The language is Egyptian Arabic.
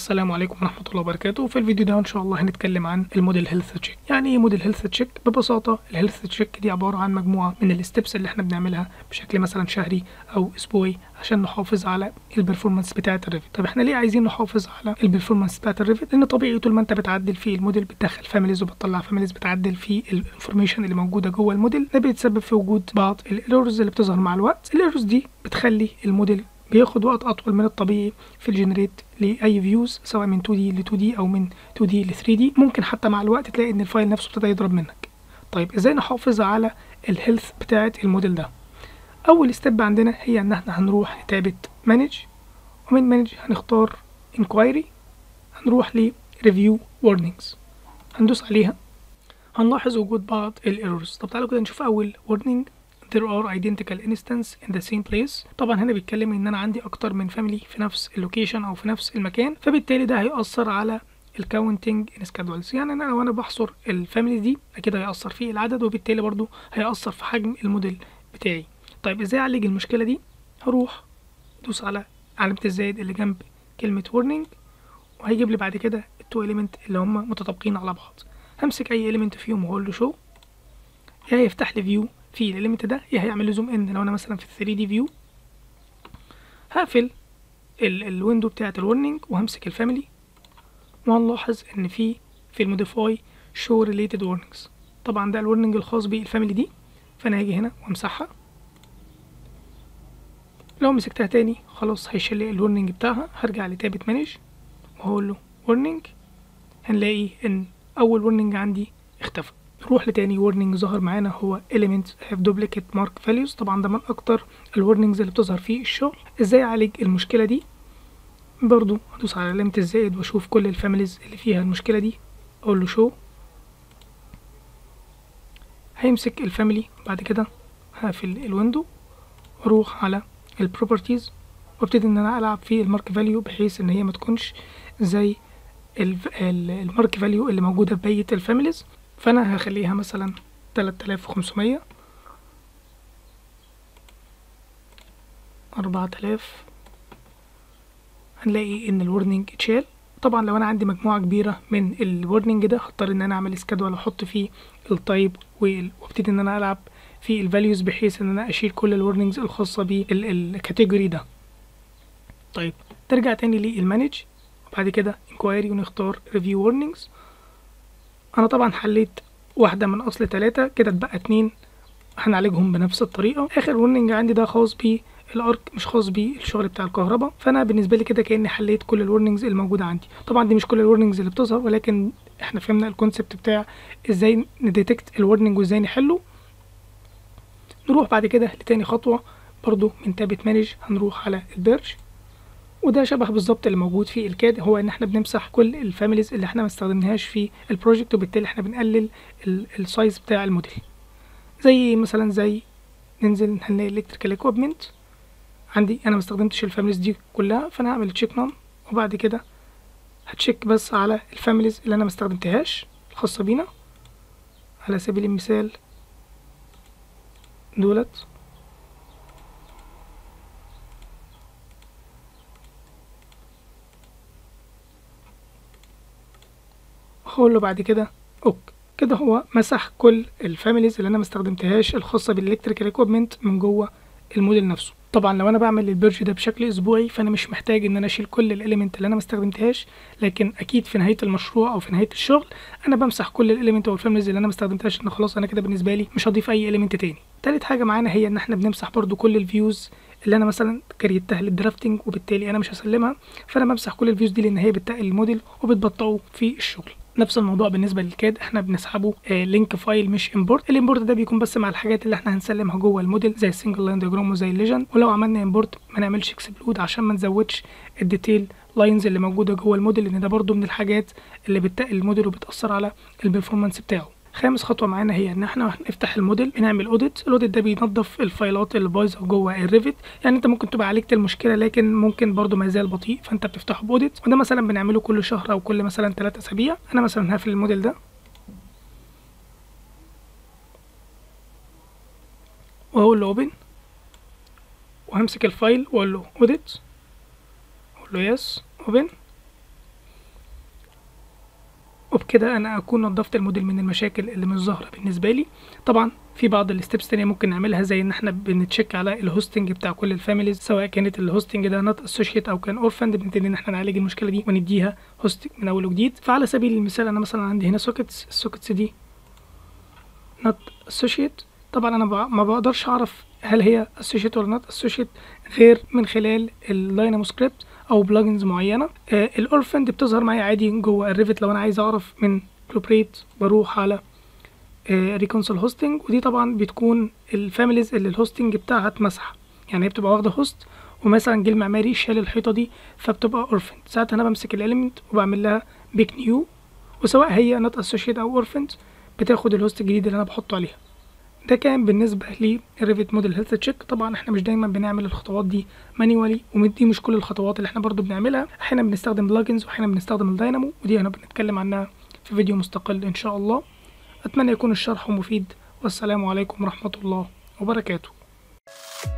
السلام عليكم ورحمة الله وبركاته في الفيديو ده إن شاء الله هنتكلم عن الموديل هيلث تشيك يعني إيه موديل هيلث تشيك ببساطة الهيلث تشيك دي عبارة عن مجموعة من الستبس اللي احنا بنعملها بشكل مثلا شهري أو أسبوعي عشان نحافظ على البرفورمانس بتاعة الريفت طب احنا ليه عايزين نحافظ على البرفورمانس بتاعة الريفت لأن طبيعي طول ما أنت بتعدل في الموديل بتدخل فاميليز وبتطلع فاميليز بتعدل في الانفورميشن اللي موجودة جوه الموديل ده بيتسبب في وجود بعض الايرورز اللي بتظهر مع الوقت الايرورز دي بتخلي الموديل بياخد وقت اطول من الطبيعي في الجنريت لاي فيوز سواء من 2 دي ل 2 دي او من 2 دي ل 3 دي ممكن حتى مع الوقت تلاقي ان الفايل نفسه ابتدى يضرب منك طيب ازاي نحافظ على الهيلث بتاعه الموديل ده اول ستيب عندنا هي ان احنا هنروح لتابة مانج ومن مانج هنختار انكوايري هنروح ل ريفيو warnings هندوس عليها هنلاحظ وجود بعض الايرورز طب تعالوا كده نشوف اول warning there are identical instance in the same place طبعا هنا بيتكلم ان انا عندي اكتر من فاميلي في نفس اللوكيشن او في نفس المكان فبالتالي ده هيأثر على الكاونتنج ان سكادولز يعني انا لو انا بحصر الفاميلي دي اكيد هيأثر في العدد وبالتالي برضو هيأثر في حجم الموديل بتاعي طيب ازاي اعالج المشكله دي هروح ادوس على علامه الزائد اللي جنب كلمه warning وهيجيب لي بعد كده التو اليمنت اللي هم متطابقين على بعض همسك اي اليمنت فيهم واقول له شو يا هيفتح لي فيو في الاليمنت ده يا هيعمل لي زوم ان لو انا مثلا في 3 دي فيو هقفل الويندو بتاعه الورنينج وهمسك الفاميلي وهنلاحظ ان في في الموديفاي شو ريليتد warnings طبعا ده الورنينج الخاص بالفاميلي دي فانا هاجي هنا وامسحها لو مسكتها تاني خلاص هيشيل لي الورنينج بتاعها هرجع لتابة مانج وهقول له warning هنلاقي ان اول warning عندي اختفى نروح لتاني warning ظهر معانا هو element have duplicate mark values طبعا ده من اكتر الورنينجز اللي بتظهر في الشغل ازاي اعالج المشكله دي برضو هدوس على علامه الزائد واشوف كل الفاميليز اللي فيها المشكله دي اقول له شو هيمسك الفاميلي بعد كده هقفل الويندو واروح على البروبرتيز وابتدي ان انا العب في المارك فاليو بحيث ان هي ما تكونش زي المارك فاليو اللي موجوده في بقيه الفاميليز فانا هخليها مثلا 3500 4000 هنلاقي ان الورنينج اتشال طبعا لو انا عندي مجموعه كبيره من الورنينج ده هضطر ان انا اعمل سكادول واحط فيه التايب وابتدي ان انا العب في الفاليوز بحيث ان انا اشيل كل الورنينجز الخاصه بالكاتيجوري ده طيب ترجع تاني للمانج وبعد كده انكوايري ونختار ريفيو warnings انا طبعا حليت واحدة من اصل تلاتة كده اتبقى اتنين هنعالجهم بنفس الطريقة اخر ورنينج عندي ده خاص بالارك مش خاص بالشغل بتاع الكهرباء فانا بالنسبة لي كده كأني حليت كل الورنينجز الموجودة عندي طبعا دي مش كل الورنينجز اللي بتظهر ولكن احنا فهمنا الكونسبت بتاع ازاي نديتكت الورنينج وازاي نحله نروح بعد كده لتاني خطوة برضو من تابة مانج هنروح على البيرج وده شبه بالظبط اللي موجود في الكاد هو ان احنا بنمسح كل الفاميليز اللي احنا ما استخدمناهاش في البروجكت وبالتالي احنا بنقلل السايز بتاع الموديل زي مثلا زي ننزل هنلاقي الكتريكال اكويبمنت عندي انا ما استخدمتش الفاميليز دي كلها فانا هعمل تشيك نون وبعد كده هتشيك بس على الفاميليز اللي انا ما استخدمتهاش الخاصه بينا على سبيل المثال دولت هقول له بعد كده اوك كده هو مسح كل الفاميليز اللي انا ما استخدمتهاش الخاصه بالالكتريكال اكويبمنت من جوه الموديل نفسه طبعا لو انا بعمل البيرج ده بشكل اسبوعي فانا مش محتاج ان انا اشيل كل الاليمنت اللي انا ما استخدمتهاش لكن اكيد في نهايه المشروع او في نهايه الشغل انا بمسح كل الاليمنت او الفاميليز اللي انا ما استخدمتهاش ان خلاص انا كده بالنسبه لي مش هضيف اي اليمنت تاني تالت حاجه معانا هي ان احنا بنمسح برده كل الفيوز اللي انا مثلا كريتها للدرافتنج وبالتالي انا مش هسلمها فانا بمسح كل الفيوز دي لان هي بتقل الموديل وبتبطئه في الشغل نفس الموضوع بالنسبه للكاد احنا بنسحبه آه لينك فايل مش امبورت الامبورت ده بيكون بس مع الحاجات اللي احنا هنسلمها جوه الموديل زي السنجل لاين دياجرام وزي الليجند ولو عملنا امبورت ما نعملش اكسبلود عشان ما نزودش الديتيل لاينز اللي موجوده جوه الموديل لان ده برده من الحاجات اللي بتقل الموديل وبتاثر على البرفورمانس بتاعه خامس خطوه معانا هي ان احنا هنفتح الموديل بنعمل اوديت الاوديت ده بينظف الفايلات اللي بايظه جوه الريفت يعني انت ممكن تبقى عالجت المشكله لكن ممكن برده ما يزال بطيء فانت بتفتحه باوديت وده مثلا بنعمله كل شهر او كل مثلا 3 اسابيع انا مثلا هقفل الموديل ده واقول له اوبن وهمسك الفايل واقول له اوديت اقول له يس اوبن وبكده انا اكون نظفت الموديل من المشاكل اللي مش ظاهره بالنسبه لي طبعا في بعض الستبس تانية ممكن نعملها زي ان احنا بنتشيك على الهوستنج بتاع كل الفاميليز سواء كانت الهوستنج ده نوت اسوشيت او كان اورفند بنبتدي ان احنا نعالج المشكله دي ونديها هوستنج من اول وجديد فعلى سبيل المثال انا مثلا عندي هنا سوكيتس السوكيتس دي نوت اسوشيت طبعا انا ما بقدرش اعرف هل هي اسوشيت ولا نوت اسوشيت غير من خلال الداينامو سكريبت او بلجنز معينه آه الاورفند بتظهر معايا عادي جوه الريفت لو انا عايز اعرف من بلوبريت بروح على ريكونسول هوستنج ودي طبعا بتكون الفاميليز اللي الهوستنج بتاعها اتمسح يعني هي بتبقى واخده هوست ومثلا جه المعماري شال الحيطه دي فبتبقى اورفند ساعتها انا بمسك الاليمنت وبعمل لها بيك نيو وسواء هي نوت اسوشيت او اورفند بتاخد الهوست الجديد اللي انا بحطه عليها ده كان بالنسبة للريفت موديل هيلث تشيك طبعا احنا مش دايما بنعمل الخطوات دي مانيوالي ودي مش كل الخطوات اللي احنا برضو بنعملها احيانا بنستخدم بلجنز واحيانا بنستخدم الداينامو ودي انا بنتكلم عنها في فيديو مستقل ان شاء الله اتمنى يكون الشرح مفيد والسلام عليكم ورحمة الله وبركاته